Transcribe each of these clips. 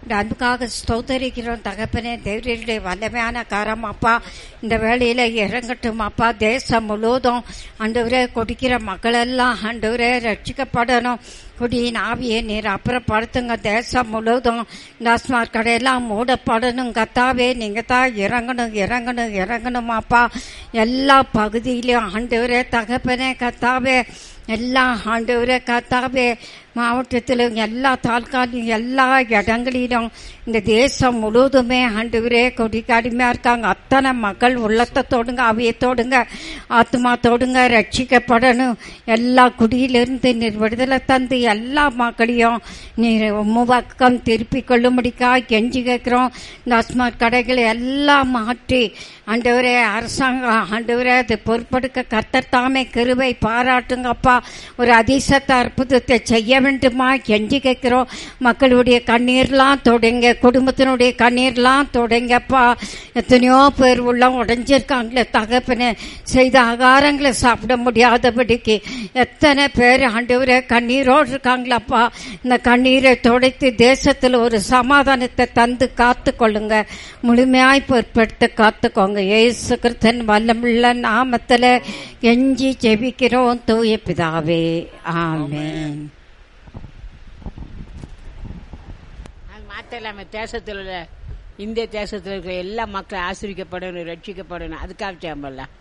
இந்த அன்புக்காக ஸ்தோத்தரிக்கிறோம் தகப்பனே தேவருடைய வல்லமையான காரம் அப்பா இந்த வேளையில இறங்கட்டும் அப்பா தேசம் முழுவதும் ஆண்டவரே கொடுக்கிற மக்களெல்லாம் ஆண்டவரே ரட்சிக்கப்படணும் குடியின் ஆவியை நீர் அப்புறப்படுத்துங்க தேசம் முழுவதும் டாஸ்மாக் கடையெல்லாம் மூடப்படணும் கத்தாவே நீங்க தான் இறங்கணும் இறங்கணும் இறங்கணும் அப்பா எல்லா பகுதியிலும் ஆண்டவரே தகப்பனே கத்தாவே எல்லா ஆண்டவரே கத்தாவே மாவட்டத்திலும் எல்லா தாலுக்காலையும் எல்லா இடங்களிலும் இந்த தேசம் முழுவதுமே ஆண்டவரே கொடிக்கு அடிமையா இருக்காங்க அத்தனை மக்கள் உள்ளத்தை தொடுங்க அவையத்தோடுங்க ஆத்மா தொடுங்க ரட்சிக்கப்படணும் எல்லா குடியிலிருந்து நீர் விடுதலை தந்து எல்லா மக்களையும் நீர் உம்மபக்கம் திருப்பி கொள்ளும்படிக்கா கெஞ்சி கேட்கிறோம் இந்த அஸ்மார்ட் கடைகளை எல்லாம் மாற்றி ஆண்டவரே அரசாங்கம் ஆண்டவரே அது பொறுப்பெடுக்க கர்த்தர் தாமே கிருவை பாராட்டுங்கப்பா ஒரு அதிசத்த அற்புதத்தை செய்ய வேண்டுமா கெஞ்சி கேட்கிறோம் மக்களுடைய கண்ணீர்லாம் தொடங்க குடும்பத்தினுடைய கண்ணீர்லாம் தொடங்கப்பா எத்தனையோ பேர் உள்ள உடைஞ்சிருக்காங்களே தகப்பனே செய்த ஆகாரங்களை சாப்பிட முடியாதபடிக்கு எத்தனை பேர் ஆண்டவரே கண்ணீரோடு இருக்காங்களப்பா இந்த கண்ணீரை துடைத்து தேசத்தில் ஒரு சமாதானத்தை தந்து காத்து கொள்ளுங்க முழுமையாய் பொறுப்பெடுத்து காத்துக்கோங்க ஏசு கிறிஸ்தன் வல்லமுள்ள நாமத்துல எஞ்சி ஜெபிக்கிறோம் தூய பிதாவே ஆமென் அது மாத்திரம் இல்லாம தேசத்தில் உள்ள இந்திய தேசத்தில் இருக்கிற எல்லா மக்களும் ஆசிரிக்கப்படணும் ரட்சிக்கப்படணும் அதுக்காக சேம்பலாம்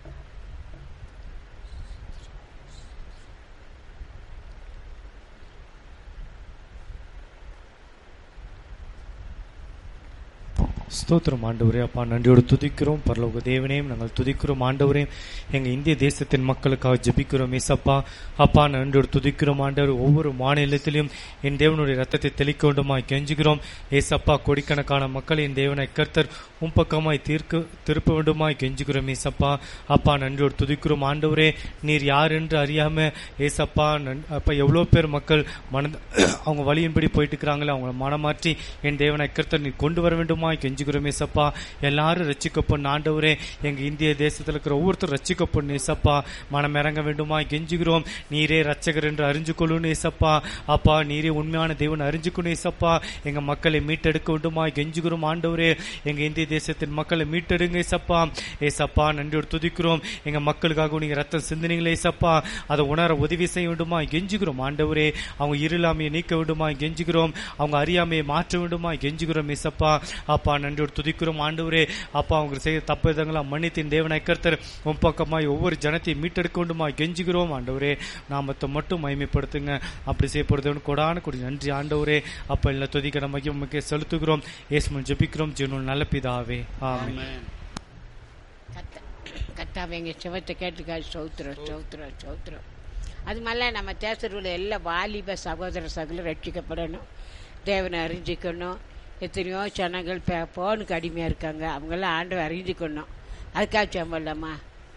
ஸ்தோத்திரம் ஆண்டவரே அப்பா நன்றியோடு துதிக்கிறோம் பரலோக தேவனையும் நாங்கள் துதிக்கிறோம் ஆண்டவரே எங்க இந்திய தேசத்தின் மக்களுக்காக ஜெபிக்கிறோம் ஏசப்பா அப்பா நன்றியோடு துதிக்கிறோம் ஆண்டவர் ஒவ்வொரு மாநிலத்திலும் என் தேவனுடைய ரத்தத்தை தெளிக்க வேண்டுமாய் கெஞ்சுகிறோம் ஏசப்பா கோடிக்கணக்கான மக்களை என் தேவனை கர்த்தர் உன் பக்கமாய் தீர்க்க திருப்ப வேண்டுமாய் கெஞ்சுகிறோம் ஏசப்பா அப்பா நன்றியோடு துதிக்கிறோம் ஆண்டவரே நீர் யார் என்று அறியாம ஏசப்பா நன்- அப்பா எவ்வளவு பேர் மக்கள் மன அவங்க வழியின்படி போயிட்டு இருக்கிறாங்களே அவங்கள மனமாற்றி என் தேவனை கர்த்தர் நீ கொண்டு வர வேண்டுமாய் கெஞ்சுகிறோம் ஏசப்பா எல்லாரும் ரட்சிக்கப்படும் ஆண்டவரே எங்க இந்திய தேசத்தில் இருக்கிற ஒவ்வொருத்தரும் ரட்சிக்கப்படும் ஏசப்பா மனம் இறங்க வேண்டுமாய் கெஞ்சுகிறோம் நீரே ரட்சகர் என்று அறிஞ்சு கொள்ளணும் ஏசப்பா அப்பா நீரே உண்மையான தேவன் அறிஞ்சுக்கணும் ஏசப்பா எங்க மக்களை மீட்டெடுக்க வேண்டுமாய் கெஞ்சுகிறோம் ஆண்டவரே எங்க இந்திய தேசத்தின் மக்களை மீட்டெடுங்க ஏசப்பா ஏசப்பா நன்றியோடு துதிக்கிறோம் எங்க மக்களுக்காக நீங்க ரத்தம் சிந்தினீங்களே ஏசப்பா அதை உணர உதவி செய்ய வேண்டுமா கெஞ்சுகிறோம் ஆண்டவரே அவங்க இருளாமையை நீக்க வேண்டுமா கெஞ்சுகிறோம் அவங்க அறியாமையை மாற்ற வேண்டுமா கெஞ்சுகிறோம் ஏசப்பா அப்பா நன்றியோடு துதிக்கிறோம் ஆண்டவரே அப்பா அவங்க செய்த தப்பு விதங்களா மன்னித்தின் தேவனாய் கர்த்தர் உன் பக்கமாய் ஒவ்வொரு ஜனத்தையும் மீட்டெடுக்க வேண்டுமா கெஞ்சுகிறோம் ஆண்டவரே நாமத்தை மட்டும் மகிமைப்படுத்துங்க அப்படி செய்யப்படுது கொடான கொடி நன்றி ஆண்டவரே அப்ப எல்லா துதிக்கிற மகிமை செலுத்துகிறோம் ஏசுமன் ஜெபிக்கிறோம் ஜீவனுள் நல்ல பிதாவே ஆமென் கத்தாவை எங்க சிவத்தை கேட்டுக்கா சௌத்திரம் சௌத்திரம் சௌத்திரம் அது மாதிரிலாம் நம்ம தேசத்தில் உள்ள எல்லா வாலிப சகோதர சகல ரட்சிக்கப்படணும் தேவனை அறிஞ்சிக்கணும் எத்தனையோ ஜனங்கள் பே- போனுக்கு அடிமையாக இருக்காங்க அவங்கெல்லாம் ஆண்டவை அறிஞ்சிக்கணும் அதுக்காக செம்பல்லம்மா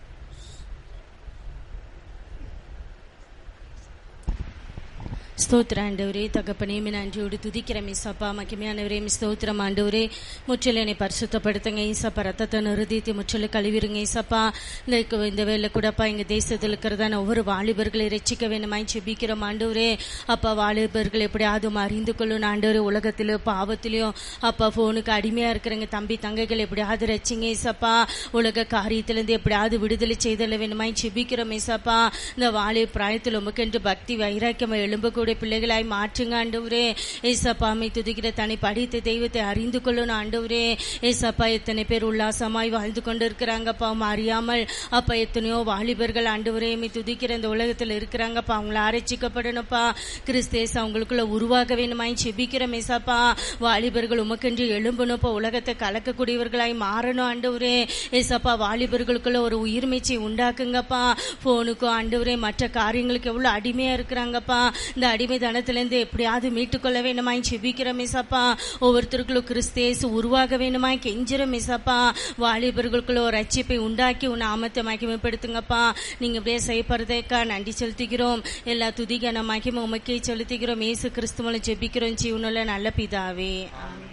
ஸ்தோத்திர ஆண்டவரே தகப்பனே மீ நன்றியோடு துதிக்கிறேன் மிஸ்ஸப்பா மகிமையானவரே மிஸ் ஸ்தோத்திரம் ஆண்டவரே முற்றிலும் என்னை பரிசுத்தப்படுத்துங்க ஈசப்பா ரத்தத்தை நிறுத்தி முற்றிலும் கழுவிருங்க ஈசப்பா இந்த கு- இந்த வேலை கூடப்பா எங்க தேசத்தில் இருக்கிறதான ஒவ்வொரு வாலிபர்களை ரட்சிக்க வேண்டுமாய் செபிக்கிறோம் ஆண்டவரே அப்பா வாலிபர்கள் எப்படியாவது அறிந்து கொள்ளும் ஆண்டவரே உலகத்திலும் பாவத்திலையும் அப்பா போனுக்கு அடிமையா இருக்கிறவங்க தம்பி தங்கைகள் எப்படியாவது ரச்சிங்க ஏசப்பா உலக காரியத்திலிருந்து எப்படியாவது விடுதலை செய்தல வேண்டுமாய் செபிக்கிறோம் ஏசப்பா இந்த வாலி பிராயத்தில் உமக்கென்று பக்தி வைராக்கியம் எழும்பக்கூடிய பிள்ளைகளாய் மாற்றுங்க ஆண்டவரே ஏசப்பா அம்மை துதிக்கிற தனி படித்த தெய்வத்தை அறிந்து கொள்ளணும் ஆண்டவரே ஏசப்பா எத்தனை பேர் உல்லாசமாய் வாழ்ந்து கொண்டு இருக்கிறாங்கப்பா அவங்க அறியாமல் அப்பா எத்தனையோ வாலிபர்கள் ஆண்டவரே அம்மை துதிக்கிற இந்த உலகத்தில் இருக்கிறாங்கப்பா அவங்கள ஆரட்சிக்கப்படணும்ப்பா கிறிஸ்தேஸ் அவங்களுக்குள்ள உருவாக வேணுமாய் செபிக்கிறோம் ஏசப்பா வாலிபர்கள் உமக்கென்று எழும்பணும்ப்பா உலகத்தை கலக்கக்கூடியவர்களாய் மாறணும் ஆண்டவரே ஏசப்பா வாலிபர்களுக்குள்ள ஒரு உயிர்மீச்சை உண்டாக்குங்கப்பா போனுக்கும் ஆண்டவரே மற்ற காரியங்களுக்கு எவ்வளவு அடிமையா இருக்கிறாங்கப்பா இந்த அடிமைத்தனத்திலிருந்து எப்படியாவது மீட்டுக்கொள்ள வேணுமாய் செபிக்கிறோம் ஏசப்பா ஒவ்வொருத்தருக்குள்ள கிறிஸ்தேசு உருவாக வேணுமாய் கெஞ்சிரும் ஏசப்பா வாலிபர்களுக்குள்ள ஒரு ரட்சிப்பை உண்டாக்கி உன் நாமத்தை மகிமைப்படுத்துங்கப்பா நீங்க இப்படியே செய்யப்படுறதுக்கா நன்றி செலுத்திக்கிறோம் எல்லா துதிக்கான மகிமை உமக்கே செலுத்திக்கிறோம் ஏசு கிறிஸ்துவனை ஜெபிக்கிறோம் ஜீவனுள்ள நல்ல பிதாவே ஆமென்.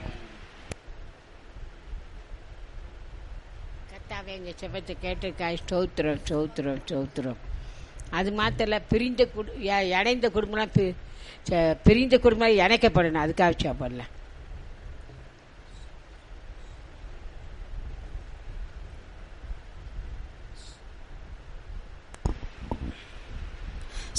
கத்தாவே எங்க செபத்தை கேட்டிருக்கா ஸ்தோத்திரம் ஸ்தோத்திரம் ஸ்தோத்திரம் அது மாத்திரம் இல்ல, பிரிந்த குடு எ- இணைந்த குடும்பம்லாம் பி- ச- பிரிந்த குடும்பம் இணைக்கப்படணும் அதுக்காக சாப்பிடலாம்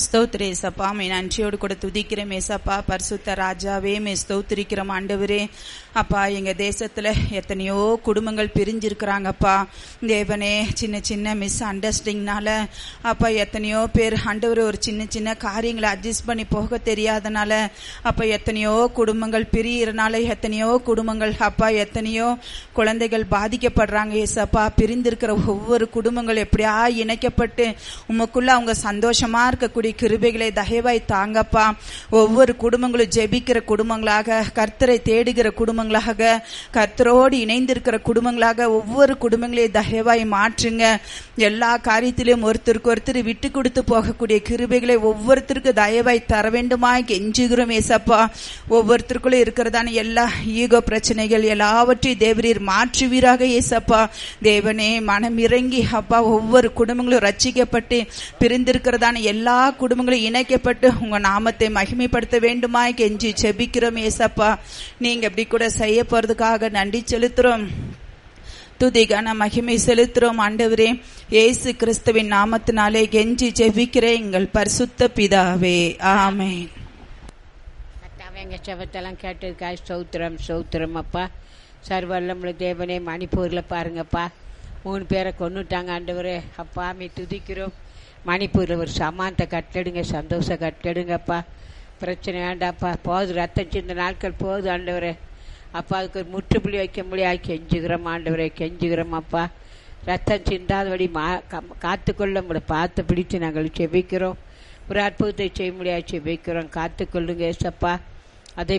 ஸ்தோத்திர ஏசப்பா மே நன்றியோடு கூட துதிக்கிறோம் ஏசப்பா பரிசுத்த ராஜாவே மே ஸ்தோத்திரிக்கிறோம் ஆண்டவரே அப்பா எங்க தேசத்துல எத்தனையோ குடும்பங்கள் பிரிஞ்சிருக்கிறாங்கப்பா தேவனே சின்ன சின்ன மிஸ் அண்டர்ஸ்டிங்னால அப்பா எத்தனையோ பேர் ஆண்டவர் ஒரு சின்ன சின்ன காரியங்களை அட்ஜஸ்ட் பண்ணி போக தெரியாதனால அப்ப எத்தனையோ குடும்பங்கள் பிரியறனால எத்தனையோ குடும்பங்கள் அப்பா எத்தனையோ குழந்தைகள் பாதிக்கப்படுறாங்க ஏசப்பா பிரிந்திருக்கிற ஒவ்வொரு குடும்பங்கள் எப்படியா இணைக்கப்பட்டு உமக்குள்ள அவங்க சந்தோஷமா இருக்கக்கூடிய கிருபைகளை தயவாய் தாங்கப்பா ஒவ்வொரு குடும்பங்களும் ஜெபிக்கிற குடும்பங்களாக கர்த்தரை தேடுகிற குடும்பங்களாக கர்த்தரோடு இணைந்திருக்கிற குடும்பங்களாக ஒவ்வொரு குடும்பங்களையும் தயவாய் மாற்றுங்க எல்லா காரியத்திலும் ஒருத்தருக்கு ஒருத்தர் விட்டு கொடுத்து போகக்கூடிய கிருபைகளை ஒவ்வொருத்தருக்கு தயவாய் தர வேண்டுமாய் கெஞ்சுகிறோம் ஏசப்பா ஒவ்வொருத்தருக்குள்ள இருக்கிறதான எல்லா ஈகோ பிரச்சனைகள் எல்லாவற்றையும் தேவரீர் மாற்றுவீராக ஏசப்பா தேவனே மனம் இறங்கி அப்பா ஒவ்வொரு குடும்பங்களும் ரட்சிக்கப்பட்டு பிரிந்திருக்கிறதான எல்லா குடும்பங்களும் இணைக்கப்பட்டு உங்க நாமத்தை மகிமைப்படுத்த வேண்டுமாய் கெஞ்சி செபிக்கிறோம் ஏசப்பா நீங்க இப்படி கூட செய்ய போறதுக்காக நன்றி செலுத்துறோம் துதிகான மகிமை செலுத்துறோம் ஆண்டவரே இயேசு கிறிஸ்துவின் நாமத்தினாலே கெஞ்சி ஜெபிக்கிறேன் எங்கள் பரிசுத்த பிதாவே ஆமென் கர்த்தாவே எங்கள் செவத்தெல்லாம் கேட்டதுக்காக ஸ்தோத்திரம் ஸ்தோத்திரம் அப்பா சர்வல்லமுள்ள தேவனே மணிப்பூரில் பாருங்கப்பா மூணு பேரை கொண்டுட்டாங்க ஆண்டவரே அப்பா மீ துதிக்கிறோம் மணிப்பூரில் ஒரு சமானத்தை கட்டெடுங்க சந்தோஷம் கட்டெடுங்கப்பா பிரச்சனை வேண்டாப்பா போகுது ரத்தம் சிந்த நாட்கள் போகுது ஆண்டவரே அப்பா அதுக்கு ஒரு முற்றுப்புள்ளி வைக்க முடியாது கெஞ்சுகிறோம் ஆண்டவரே கெஞ்சுகிறோம் அப்பா ரத்தம் சிந்தாதபடி மா கம்- காத்துக்கொள்ள உங்களை பார்த்து பிடித்து நாங்கள் செபிக்கிறோம் ஒரு அற்புதத்தை செய்ய முடியாது செபிக்கிறோம் காத்துக்கொள்ளுங்க ஏசப்பா அதை